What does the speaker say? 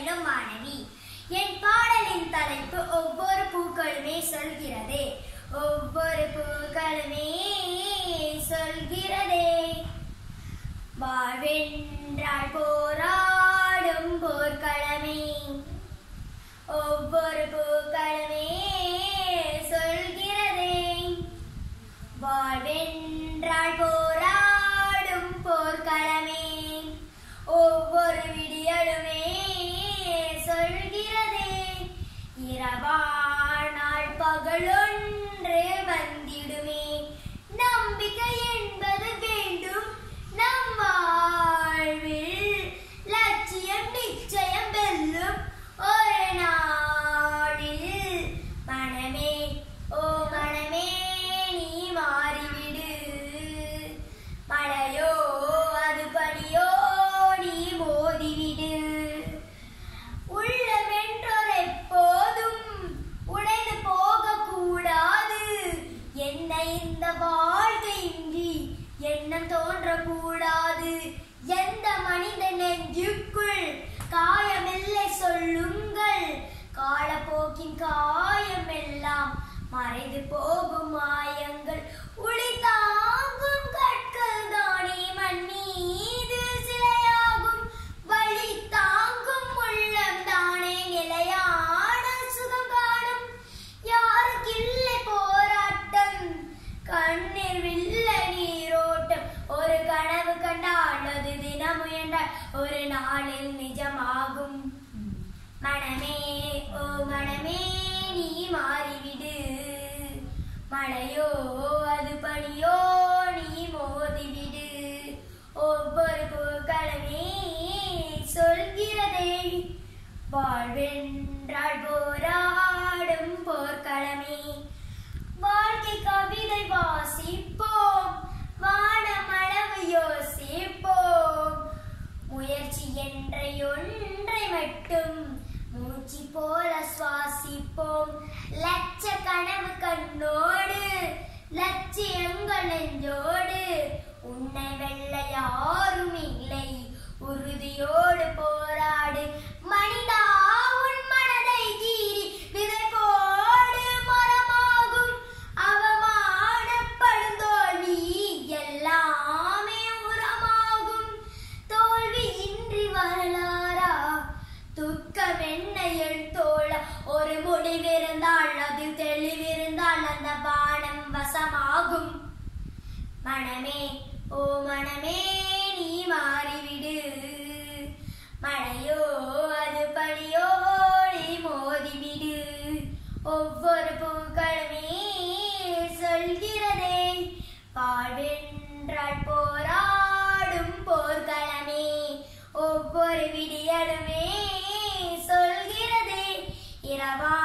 எனும் மாணவி என் பாடலின் தலைப்பு ஒவ்வொரு பூக்களுமே சொல்கிறதே ஒவ்வொரு பூக்களுமே சொல்கிறதே வாழ்வென்றால் போராடும் போர்க்களமே ஒவ்வொரு பூக்களுமே சொல்கிறதே வாழ்வென்றால் போராடும் போர்க்களமே ஒவ்வொரு விடியலுமே சொல்கிறதே இரவானால் பகலொன்று வந்திடுமே நம்பிக்கை என்பது வேண்டும் நம் வாழ்வில் லட்சியம் நிச்சயம் வெல்லும் ஒரு நாளில் மனமே ஓ மனமே நீ மாறிவிடு மழையோ அது பனியோ நீ மோதிவிடு உள்ளமென்றோர் எப்போதும் உடைந்து போகக்கூடாது என்ன இந்த வாழ்க்கையின்றி எண்ணம் தோன்றக்கூடாது எந்த மனித நெஞ்சுக்குள் காயமில்லை சொல்லுங்கள் காலப்போக்கின் காயமெல்லாம் மறைந்து போகும் மாயங்கள் ஒளி தாங்கும் கற்கள் தானே மண் மீது சிலையாகும் வழி தாங்கும் உள்ளம் தானே நிலையான சுகம் காணும் யாருக்கில்லை போராட்டம் கண்ணீர் வில்ல நீரோட்டம் ஒரு கனவு கண்டால் அது தினம் முயன்றால் ஒரு நாளில் நிஜமாகும் மனமே ஓ மனமே நீ மாறிவிடு மழையோ அது பனியோ நீ மோதிவிடு ஒவ்வொரு பூக்களமே சொல்கிறதே வாழ்வென்றால் போராடும் போர்க்களமே வாழ்க்கை கவிதை வாசிப்போம் வானமளவு யோசிப்போம் முயற்சி என்ற ஒன்றை மட்டும் மூச்சு போல சுவாசிப்போம் லட்ச கனவு கண்ணோடு லட்சியங்கள் நெஞ்சோடு உன்னை வெல்ல யாரும் இல்லை உறுதியோடு போராடு மனிதா உன் மனதை கீறி விதை போடு மரமாகும் அவமானப்படும் தோல்வி எல்லாமே உரமாகும் தோல்வி இன்றி வரலாறா துக்கம் என்ன என் தோழ ஒரு முடிவிருந்தால் அதில் தெளிவிருந்தால் அந்த பானம் வசமாகும் மனமே ஓ மனமே நீ மாறிவிடு மழையோ அது பனியோ நீ மோதிவிடு ஒவ்வொரு பூக்களுமே சொல்கிறதே வாழ்வென்றால் போராடும் போர்க்களமே ஒவ்வொரு விடியலுமே சொல்கிறதே இரவா